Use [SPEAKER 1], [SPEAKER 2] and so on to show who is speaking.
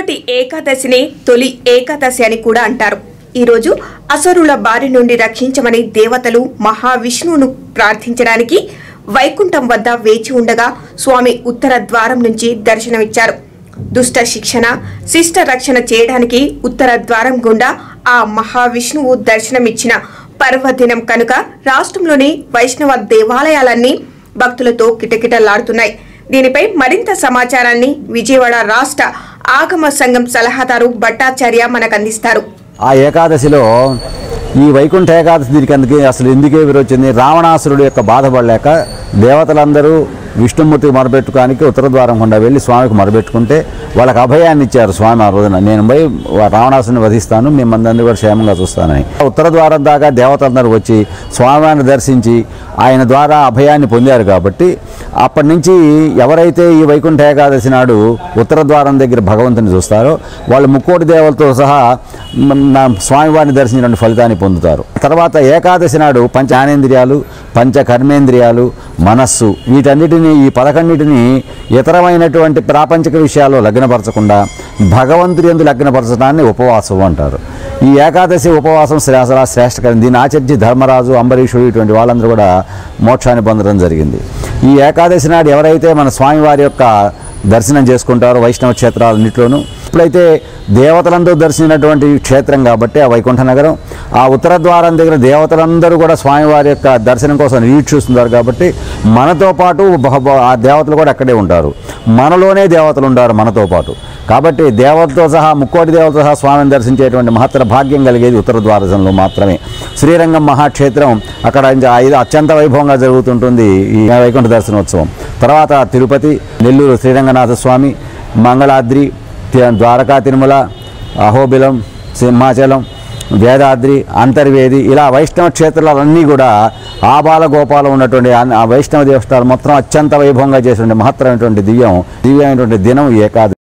[SPEAKER 1] తిరుపతి ఏకాదశిని తొలి ఏకాదశి అని కూడా అంటారు ఈరోజు అసురుల బారి నుండి రక్షించమని దేవతలు మహావిష్ణువును ప్రార్థించడానికి వైకుంఠం వద్ద వేచి ఉండగా స్వామి ఉత్తర ద్వారం నుంచి దర్శనమిచ్చారు దుష్ట శిక్షణ శిష్ట రక్షణ చేయడానికి ఉత్తర ద్వారం గుండా ఆ మహావిష్ణువు దర్శనమిచ్చిన పర్వదినం కనుక రాష్ట్రంలోని వైష్ణవ దేవాలయాలన్నీ భక్తులతో కిటకిటలాడుతున్నాయి దీనిపై మరింత సమాచారాన్ని విజయవాడ రాష్ట్ర ఆగమ సంఘం సలహాదారు భట్టాచార్య మనకు అందిస్తారు
[SPEAKER 2] ఆ ఏకాదశిలో ఈ వైకుంఠ ఏకాదశి దీనికి అందుకే అసలు ఎందుకే విరొచ్చింది రావణాసురుడు యొక్క బాధపడలేక దేవతలందరూ విష్ణుమూర్తికి మొరబెట్టుకోనికి ఉత్తర ద్వారం గుండా వెళ్ళి స్వామికి మొరబెట్టుకుంటే వాళ్ళకి అభయాన్ని ఇచ్చారు స్వామి ఆ రోజున నేను పోయి రావణాసుని వధిస్తాను మిమ్మల్ని కూడా క్షేమంగా చూస్తానని ఉత్తర ద్వారం దాకా దేవతలందరూ వచ్చి స్వామివారిని దర్శించి ఆయన ద్వారా అభయాన్ని పొందారు కాబట్టి అప్పటి నుంచి ఎవరైతే ఈ వైకుంఠ ఏకాదశి నాడు ఉత్తర ద్వారం దగ్గర భగవంతుని చూస్తారో వాళ్ళు ముక్కోటి దేవతలతో సహా మ- నా స్వామివారిని దర్శించిన ఫలితాన్ని పొందుతారు తర్వాత ఏకాదశి నాడు పంచ జ్ఞానేంద్రియాలు పంచ కర్మేంద్రియాలు మనస్సు వీటన్నిటిని ఈ పదకొండింటిని ఇతరమైనటువంటి ప్రాపంచిక విషయాల్లో లగ్నపరచకుండా భగవంతుడి ఎందు లగ్నపరచడాన్ని ఉపవాసం అంటారు ఈ ఏకాదశి ఉపవాసం శ్రేష్ట శ్రేష్టకరం దీన్ని ఆచరించి ధర్మరాజు అంబరీషుడు ఇటువంటి వాళ్ళందరూ కూడా మోక్షాన్ని పొందడం జరిగింది ఈ ఏకాదశి నాడు ఎవరైతే మన స్వామివారి యొక్క దర్శనం చేసుకుంటారో వైష్ణవ క్షేత్రాలన్నింటిలోనూ ఇప్పుడైతే దేవతలందరూ దర్శించినటువంటి క్షేత్రం కాబట్టి ఆ వైకుంఠ నగరం ఆ ఉత్తర ద్వారం దగ్గర దేవతలందరూ కూడా స్వామివారి యొక్క దర్శనం కోసం నిరీక్షిస్తున్నారు కాబట్టి మనతో పాటు బహ- బహ- ఆ దేవతలు కూడా అక్కడే ఉంటారు మనలోనే దేవతలు ఉంటారు మనతో పాటు కాబట్టి దేవతలతో సహా ముక్కోటి దేవతలతో సహా స్వామిని దర్శించేటువంటి మహత్తర భాగ్యం కలిగేది ఉత్తర ద్వారకంలో మాత్రమే శ్రీరంగం మహాక్షేత్రం అక్కడ ఇంకా ఐదు అత్యంత వైభవంగా జరుగుతుంటుంది ఈ వైకుంఠ దర్శనోత్సవం తర్వాత తిరుపతి నెల్లూరు శ్రీరంగనాథ స్వామి మంగళాద్రి తి- ద్వారకా తిరుమల అహోబిలం సింహాచలం వేదాద్రి అంతర్వేది ఇలా వైష్ణవ క్షేత్రాలన్నీ కూడా ఆబాల గోపాలం ఉన్నటువంటి ఆ వైష్ణవ దేవస్థానాలు మొత్తం అత్యంత వైభవంగా చేసినటువంటి మహత్తరమైనటువంటి దివ్యం దివ్యమైనటువంటి దినం ఈ ఏకాదశి